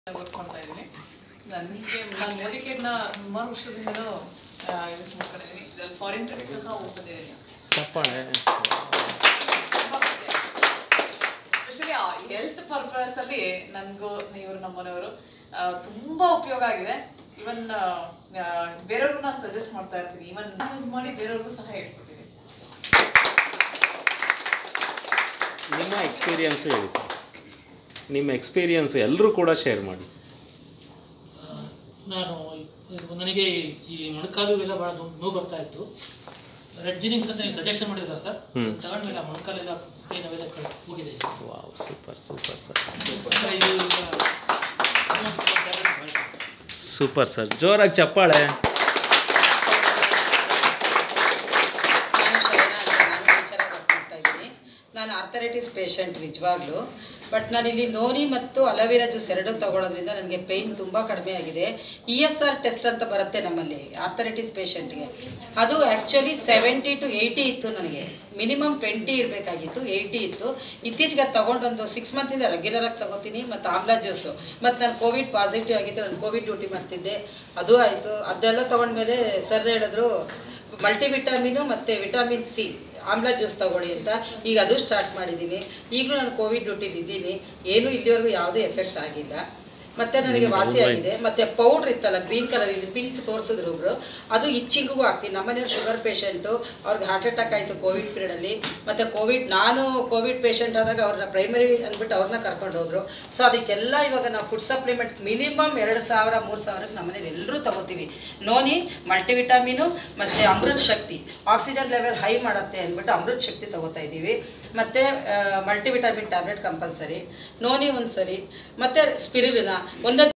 ಓದ್ಕೊಳ್ತಾ ಇದ್ದೀನಿ ನನಗೆ ನಾನು ಮೋದಿಕೇಟ್ನ ಸುಮಾರು ವರ್ಷದಿಂದನೂ ಯೂಸ್ ಮಾಡ್ಕೊಂಡಿದ್ದೀನಿ ಇದರಲ್ಲಿ ಫಾರಿನ್ ಟ್ರಿಪ್ ಸಹ ಹೋಗ್ತಿದ್ದೀನಿ ಚಪ್ಪಾಳೆ ಎಸ್ಪೆಷಲಿ ಹೆಲ್ತ್ ಪರ್ಪಸ್ ಅಲ್ಲಿ ನನಗೂ ಇವರು ನಮ್ಮನೆಯವರು ಆ, ತುಂಬಾ ಉಪಯೋಗ ಆಗಿದೆ ಇವನ್ ಬೇರೆಯವ್ರಿಗೂ ನಾನು ಸಜೆಸ್ಟ್ ಮಾಡ್ತಾ ಇರ್ತೀನಿ ಇವನ್ ಯೂಸ್ ಮಾಡಿ ಬೇರೆಯವ್ರಿಗೂ ಸಹ ಹೇಳ್ಕೊಟ್ಟಿದ್ದೀನಿ ನಿಮ್ಮ ಎಕ್ಸ್ಪೀರಿಯನ್ಸು ಹೇಳಿ ಸರ್ ನಿಮ್ಮ ಎಕ್ಸ್ಪೀರಿಯನ್ಸು ಎಲ್ಲರೂ ಕೂಡ ಶೇರ್ ಮಾಡಿ ನಾನು ಇದು ನನಗೆ ಈ ಮೊಣಕಾಲು ಎಲ್ಲ ಭಾಳ ನೋವು ನೋವು ಬರ್ತಾ ಇತ್ತು ರೆಡ್ ಜಿನಿಂಗ್ಸ್ ಅಂತ ನೀವು ಸಜೆಷನ್ ಮಾಡಿದ್ರ ಸರ್ ಹ್ಮ್. ತಗೊಂಡ್ಮೇಲೆ ಆ ಮೊಣಕಾಲೆಲ್ಲ ಪೇನ್ ಅವೆಲ್ಲ ಕಳ್- ಹೋಗಿದೆ ವಾವ್ ಸೂಪರ್ ಸೂಪರ್ ಸರ್ ಅಂದ್ರೆ ಇದು ಈಗ ಇನ್ನೊಂದು tablet ಮಾಡ್ತೀನಿ. ಸೂಪರ್ ಸರ್ ಜೋರಾಗಿ ಚಪ್ಪಾಳೆ ನಾನು ಶೈನಾ ಅಂತ ನಾನು ಟೀಚರಾಗಿ ವರ್ಕ್ ಮಾಡ್ತಾ ಇದ್ದೀನಿ ನಾನು ಆರ್ಥರೈಟಿಸ್ ಪೇಷಂಟ್ ನಿಜವಾಗ್ಲೂ ಬಟ್ ನಾನಿಲ್ಲಿ ನೋನಿ ಮತ್ತು ಅಲೋವೆರಾ ಜ್ಯೂಸ್ ಎರಡು ತಗೊಳ್ಳೋದ್ರಿಂದ ನನಗೆ ಪೇಯ್ನ್ ತುಂಬ ಕಡಿಮೆ ಆಗಿದೆ ಇ ಎಸ್ ಆರ್ ಟೆಸ್ಟ್ ಅಂತ ಬರುತ್ತೆ ನಮ್ಮಲ್ಲಿ ಆರ್ಥರೈಟಿಸ್ ಪೇಷಂಟ್ಗೆ ಅದು ಆ್ಯಕ್ಚುಲಿ ಸೆವೆಂಟಿ ಟು ಏಯ್ಟಿ ಇತ್ತು ನನಗೆ ಮಿನಿಮಮ್ ಟ್ವೆಂಟಿ ಇರಬೇಕಾಗಿತ್ತು ಏಯ್ಟಿ ಇತ್ತು ಇತ್ತೀಚೆಗೆ ಅದು ತೊಗೊಂಡೊಂದು ಸಿಕ್ಸ್ ಮಂತಿಂದ ರೆಗ್ಯುಲರಾಗಿ ತಗೋತೀನಿ ಮತ್ತು ಆಮ್ಲಾ ಜ್ಯೂಸು ಮತ್ತು ನಾನು ಕೋವಿಡ್ ಪಾಸಿಟಿವ್ ಆಗಿತ್ತು ನಾನು ಕೋವಿಡ್ ಡ್ಯೂಟಿ ಮಾಡ್ತಿದ್ದೆ ಅದು ಆಯಿತು ಅದೆಲ್ಲ ತೊಗೊಂಡ್ಮೇಲೆ ಸರ್ ಹೇಳಿದ್ರು ಮಲ್ಟಿವಿಟಾಮಿನು ಮತ್ತು ವಿಟಾಮಿನ್ ಸಿ ಆಮ್ಲ ಜ್ಯೂಸ್ ತಗೊಳ್ಳಿ ಅಂತ ಈಗ ಅದು ಸ್ಟಾರ್ಟ್ ಮಾಡಿದ್ದೀನಿ ಈಗಲೂ ನಾನು ಕೋವಿಡ್ ಡ್ಯೂಟಿಲಿ ಇದ್ದೀನಿ ಏನೂ ಇಲ್ಲಿವರೆಗೂ ಯಾವುದೇ ಎಫೆಕ್ಟ್ ಆಗಿಲ್ಲ ಮತ್ತು ನನಗೆ ವಾಸಿ ಆಗಿದೆ ಮತ್ತು ಪೌಡ್ರ್ ಇತ್ತಲ್ಲ ಗ್ರೀನ್ ಕಲರ್ ಇಲ್ಲಿ ಪಿಂಕ್ ತೋರಿಸಿದ್ರು ಒಬ್ರು ಅದು ಇಚ್ಚಿಂಗಿಗೂ ಹಾಕ್ತೀನಿ ನಮ್ಮನೆಯವ್ರು ಶುಗರ್ ಪೇಷಂಟು ಅವ್ರಿಗೆ ಹಾರ್ಟ್ ಅಟ್ಯಾಕ್ ಆಯಿತು ಕೋವಿಡ್ ಪೀರಿಯಡಲ್ಲಿ ಮತ್ತು ಕೋವಿಡ್ ನಾನು ಕೋವಿಡ್ ಪೇಷಂಟ್ ಆದಾಗ ಅವ್ರನ್ನ ಪ್ರೈಮರಿ ಅಂದ್ಬಿಟ್ಟು ಅವ್ರನ್ನ ಕರ್ಕೊಂಡು ಹೋದ್ರು ಸೊ ಅದಕ್ಕೆಲ್ಲ ಇವಾಗ ನಾವು ಫುಡ್ ಸಪ್ಲಿಮೆಂಟ್ ಮಿನಿಮಮ್ ಎರಡು ಸಾವಿರ ಮೂರು ಸಾವಿರಕ್ಕೆ ನಮ್ಮನೇಲಿ ಎಲ್ಲರೂ ತಗೋತೀವಿ ನೋನಿ ಮಲ್ಟಿವಿಟಾಮಿನು ಮತ್ತು Amrit Shakti oxygen level high ಮಾಡುತ್ತೆ ಅಂದ್ಬಿಟ್ಟು ಅಮೃತ್ ಶಕ್ತಿ ತಗೋತಾ ಇದ್ದೀವಿ ಮತ್ತು ಮಲ್ಟಿವಿಟಾಮಿನ್ ಟ್ಯಾಬ್ಲೆಟ್ ಕಂಪಲ್ಸರಿ ನೋನಿ ಒಂದು ಸರಿ ಮತ್ತು ಸ್ಪಿರುಲಿನ ಒಂದೊಂದು